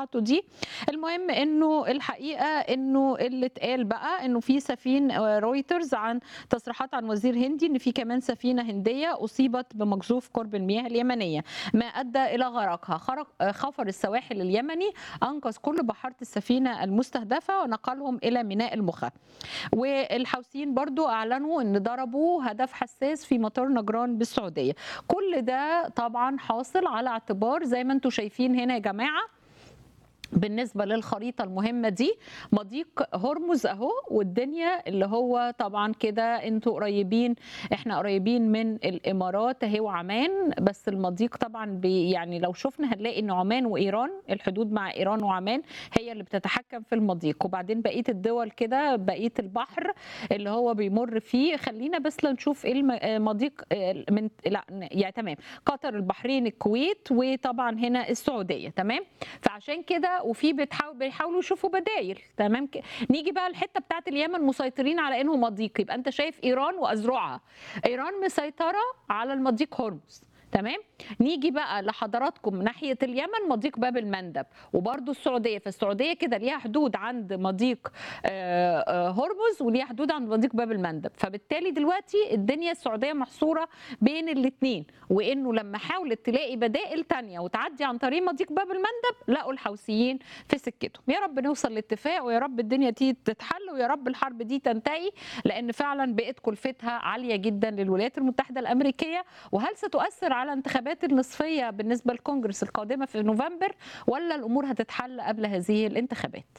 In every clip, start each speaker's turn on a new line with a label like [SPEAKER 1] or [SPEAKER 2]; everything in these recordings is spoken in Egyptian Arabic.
[SPEAKER 1] تصريحاته دي المهم انه الحقيقه انه اللي اتقال بقى انه في سفين رويترز عن تصريحات عن وزير هندي ان في كمان سفينه هنديه اصيبت بمقذوف قرب المياه اليمنيه ما ادى الى غرقها خرق خفر السواحل اليمني انقذ كل بحاره السفينه المستهدفه ونقلهم الى ميناء المخا والحوثيين برضو اعلنوا ان ضربوا هدف حساس في مطار نجران بالسعوديه كل ده طبعا حاصل على اعتبار زي ما انتم شايفين هنا يا جماعه بالنسبة للخريطة المهمة دي مضيق هرمز اهو والدنيا اللي هو طبعا كده انتوا قريبين احنا قريبين من الامارات اهي وعمان بس المضيق طبعا بي يعني لو شفنا هنلاقي ان عمان وايران الحدود مع ايران وعمان هي اللي بتتحكم في المضيق وبعدين بقية الدول كده بقية البحر اللي هو بيمر فيه خلينا بس نشوف ايه المضيق من لا يعني تمام قطر البحرين الكويت وطبعا هنا السعودية تمام فعشان كده وفي بتحاول بيحاولوا يشوفوا بدايل تمام ك... نيجي بقى الحته بتاعت اليمن مسيطرين على انه مضيق يبقى انت شايف ايران واذرعها ايران مسيطره على المضيق هرمز تمام نيجي بقى لحضراتكم ناحيه اليمن مضيق باب المندب وبرده السعوديه فالسعوديه كده ليها حدود عند مضيق هرمز وليها حدود عند مضيق باب المندب فبالتالي دلوقتي الدنيا السعوديه محصوره بين الاثنين وانه لما حاولت تلاقي بدائل تانية وتعدي عن طريق مضيق باب المندب لقوا الحوثيين في سكتهم يا رب نوصل لاتفاق ويا رب الدنيا دي تتحل ويا رب الحرب دي تنتهي لان فعلا بقت كلفتها عاليه جدا للولايات المتحده الامريكيه وهل ستؤثر على انتخابات النصفيه بالنسبه للكونجرس القادمه في نوفمبر ولا الامور هتتحل قبل هذه الانتخابات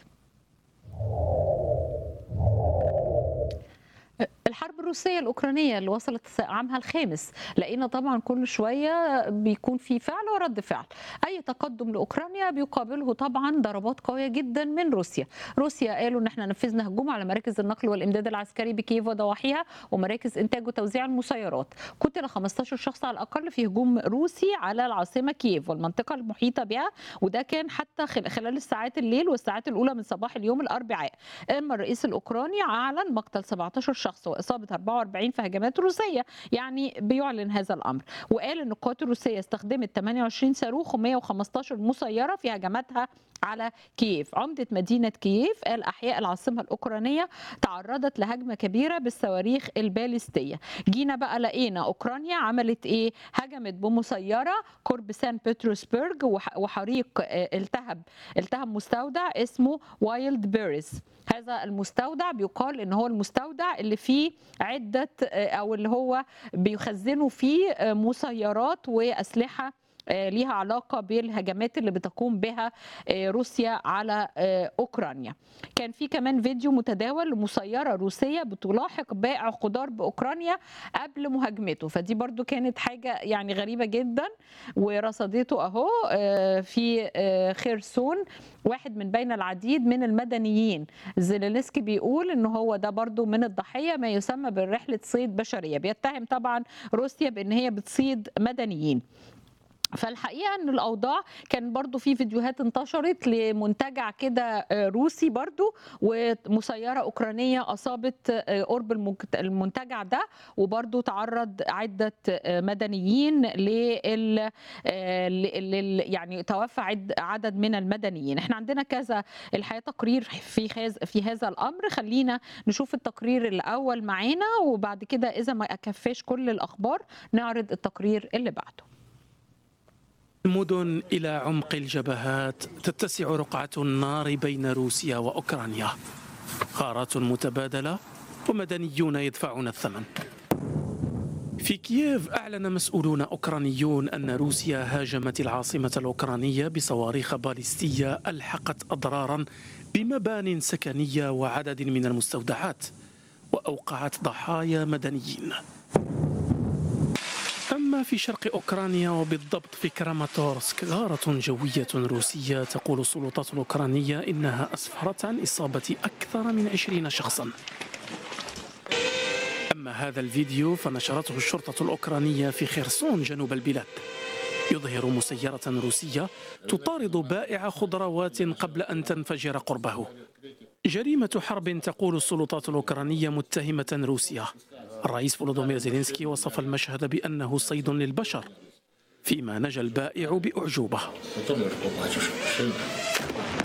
[SPEAKER 1] الحرب الروسيه الاوكرانيه اللي وصلت عامها الخامس لقينا طبعا كل شويه بيكون في فعل ورد فعل اي تقدم لاوكرانيا بيقابله طبعا ضربات قويه جدا من روسيا روسيا قالوا ان احنا نفذنا هجوم على مراكز النقل والامداد العسكري بكييف وضواحيها ومراكز انتاج وتوزيع المسيرات قتل 15 شخص على الاقل في هجوم روسي على العاصمه كييف والمنطقه المحيطه بها وده كان حتى خلال الساعات الليل والساعات الاولى من صباح اليوم الاربعاء اما الرئيس الاوكراني اعلن مقتل 17 شخص واصابه 44 في هجمات روسيه يعني بيعلن هذا الامر وقال ان القوات الروسيه استخدمت 28 صاروخ و115 مسيره في هجماتها على كييف عمدة مدينة كييف قال أحياء العاصمة الأوكرانية تعرضت لهجمة كبيرة بالصواريخ الباليستية جينا بقى لقينا أوكرانيا عملت إيه هجمت بمسيرة قرب سان بطرسبرج وحريق التهب التهب مستودع اسمه وايلد بيرز هذا المستودع بيقال ان هو المستودع اللي فيه عده او اللي هو بيخزنوا فيه مسيرات واسلحه ليها علاقة بالهجمات اللي بتقوم بها روسيا على أوكرانيا كان في كمان فيديو متداول لمسيرة روسية بتلاحق بائع خضار بأوكرانيا قبل مهاجمته فدي برضو كانت حاجة يعني غريبة جدا ورصدته أهو في خيرسون واحد من بين العديد من المدنيين زيلينسكي بيقول ان هو ده برضو من الضحية ما يسمى برحلة صيد بشرية بيتهم طبعا روسيا بان هي بتصيد مدنيين فالحقيقه ان الاوضاع كان برضو في فيديوهات انتشرت لمنتجع كده روسي برضو ومسيره اوكرانيه اصابت قرب المنتجع ده وبرضو تعرض عده مدنيين لل يعني توفى عدد من المدنيين احنا عندنا كذا الحقيقه تقرير في هذا في هذا الامر خلينا نشوف التقرير الاول معانا وبعد كده اذا ما اكفاش كل الاخبار نعرض التقرير اللي بعده
[SPEAKER 2] المدن إلى عمق الجبهات تتسع رقعة النار بين روسيا وأوكرانيا غارات متبادلة ومدنيون يدفعون الثمن في كييف أعلن مسؤولون أوكرانيون أن روسيا هاجمت العاصمة الأوكرانية بصواريخ باليستية ألحقت أضرارا بمبان سكنية وعدد من المستودعات وأوقعت ضحايا مدنيين أما في شرق أوكرانيا وبالضبط في كراماتورسك غارة جوية روسية تقول السلطات الأوكرانية إنها أسفرت عن إصابة أكثر من عشرين شخصا أما هذا الفيديو فنشرته الشرطة الأوكرانية في خرسون جنوب البلاد يظهر مسيرة روسية تطارد بائع خضروات قبل أن تنفجر قربه جريمة حرب تقول السلطات الأوكرانية متهمة روسيا الرئيس فولودومير زيلينسكي وصف المشهد بأنه صيد للبشر فيما نجا البائع بأعجوبة